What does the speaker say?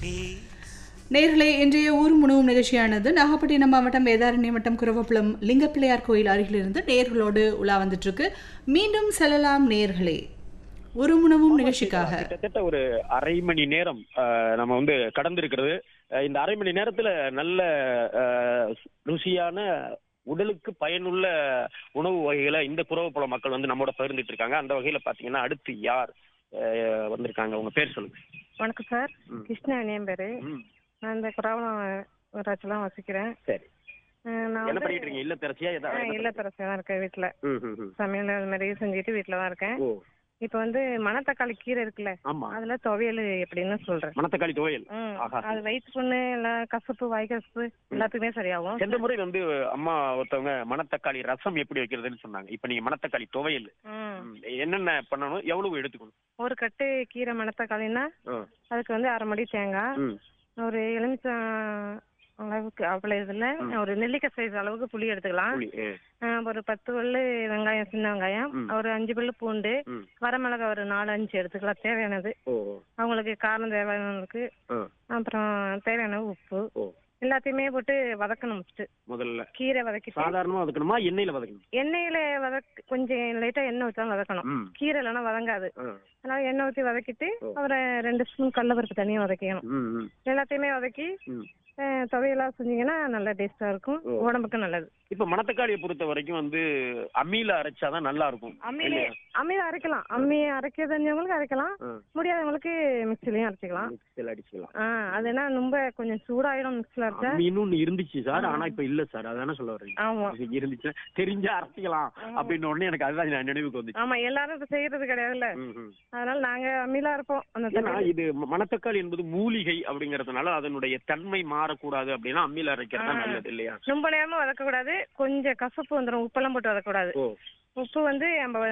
நேர்களே இன்றைய ஊர் முனவும் நிகழ்ச்சியானது நாகப்பட்டினம் மாவட்டம் வேதாரண்யம் வட்டம் குரவப்புலம் லிங்கப்பிள்ளையார் கோயில் அருகிலிருந்து நேர்களோடு உலா வந்துட்டு இருக்கு மீண்டும் செல்லலாம் நேர்களே ஒரு முனவும் நிகழ்ச்சிக்காக கிட்டத்தட்ட ஒரு அரை மணி நேரம் அஹ், நம்ம வந்து கடந்திருக்கிறது அஹ், இந்த அரை மணி நேரத்துல நல்ல அஹ், ருசியான உடலுக்கு பயனுள்ள உணவு வகைகளை இந்த குறவப்புல மக்கள் வந்து நம்மோட பகிர்ந்துட்டு இருக்காங்க அந்த வகையில பாத்தீங்கன்னா அடுத்து யார் அஹ், வந்திருக்காங்க உங்க பேர் சொல்லுங்க வணக்கம் சார் ம். கிருஷ்ணாணி என் பேரு ம், நான் இந்த குராவலம் ஊராட்சிலாம் வசிக்கிறேன் சரி அஹ் நான் என்ன வந்து பண்ணிட்டு இருக்கீங்க இல்ல திரச்சியா ஏதாவது இல்லத்தரசியா தான் இருக்கேன் வீட்டுல ம், ம், ம். சமையல் அது மாதிரி செஞ்சுட்டு வீட்டுல தான் இருக்கேன் ஓ இப்போ வந்து மணத்தக்காளி கீரை இருக்குல்ல ஆமா அதுல துவையல் எப்படின்னு சொல்றேன் மணத்தக்காளி துவையல் ம். ஆஹா. அது வயிற்று புண்ணு எல்லாம் கசப்பு வாய் கசப்பு எல்லாத்துக்குமே சரியாகும் சென்ற முறை வந்து அம்மா ஒருத்தவங்க மணத்தக்காளி ரசம் எப்படி வைக்கிறதுன்னு சொன்னாங்க இப்ப நீங்க மணத்தக்காளி துவையல் ம். ம், என்னென்ன பண்ணணும் எவ்வளவு எடுத்துக்கணும் ஒரு கட்டு கீரை மணத்தக்காளின்னா ஆ. அதுக்கு வந்து அரை மடி தேங்காய் ம், ஒரு எலுமிச்சம் அளவுக்கு அவ்வளவு இதுல ஒரு நெல்லிக்காய் சைஸ் அளவுக்கு புளி எடுத்துக்கலாம் புளி, ஆ. ஆ, ஒரு பத்து பல்லு வெங்காயம் சின்ன வெங்காயம் ம். ஒரு அஞ்சு பல்லு பூண்டு ம். வரமிளகாய் ஒரு நாலு அஞ்சு எடுத்துக்கலாம் தேவையானது ஓ அவங்களுக்கு காரம் தேவையானதுக்கு ஆ. அப்புறம் தேவையான உப்பு ஓ எல்லாத்தையுமே போட்டு வதக்கணும் ஃபர்ஸ்ட் முதல்ல கீரை வதக்கிட்டு சாதாரணமா வதக்கணுமா எண்ணெயில வதக்கணும் எண்ணெயில வதக் கொஞ்சம் லைட்டா எண்ணெய் ஊத்தாம வதக்கணும் ம். கீரை இல்லைன்னா வதங்காது ஆ. அதனால எண்ணெய் ஊத்தி வதக்கிட்டு ஓ. அப்புறம் ரெண்டு ஸ்பூன் கடலப்பருப்பு தனியா வதக்கணும் ம், ம், எல்லாத்தையுமே வதக்கி ம். ஆ, துவையெல்லாம் செஞ்சீங்கன்னா நல்லா டேஸ்டா இருக்கும் ஓ. உடம்புக்கு நல்லது இப்ப மணத்தக்காளியை பொறுத்த வரைக்கும் வந்து அம்மியில அரைச்சாதான் நல்லா இருக்கும் அம்மியிலே இல்லையா? அம்மியில அரைக்கலாம் அம்மி அரைக்க தெரிஞ்சவங்களுக்கு அரைக்கலாம் ஆ. முடியாதவங்களுக்கு மிக்சிலையும் அரைச்சிக்கலாம் மிக்ஸில அடிச்சுக்கலாம் ஆ அது என்ன ரொம்ப கொஞ்சம் சூடாயிடும் மிக்சில அரைச்சா அம்மின்னு ஒண்ணு இருந்துச்சு சார் ஆனா இப்ப இல்ல சார் அதானே சொல்ல வர்றீங்க ஆமா இது இருந்துச்சு தெரிஞ்சா அரைச்சிக்கலாம் அப்படின்னு உடனே எனக்கு அதுதான் நான் நினைவுக்கு வந்துச்சு ஆமா எல்லாரும் இப்ப செய்யறது கிடையாதுல்ல ம், ம். அதனால நாங்க அம்மியில இருப்போம் அந்த ஏன்னா தண்ணி இது ம- மணத்தக்காளி என்பது மூலிகை அப்படிங்கறதுனால அதனுடைய தன்மை மாறக்கூடாது அப்படின்னா அம்மியில அரைக்கிறது ஆ. நல்லது இல்லையா ரொம்ப நேரமா வதக்க கூடாது கொஞ்சம் கசப்பு வந்துடும் உப்பெல்லாம் போட்டு வதக்க கூடாது ஓ உப்பு வந்து நம்ம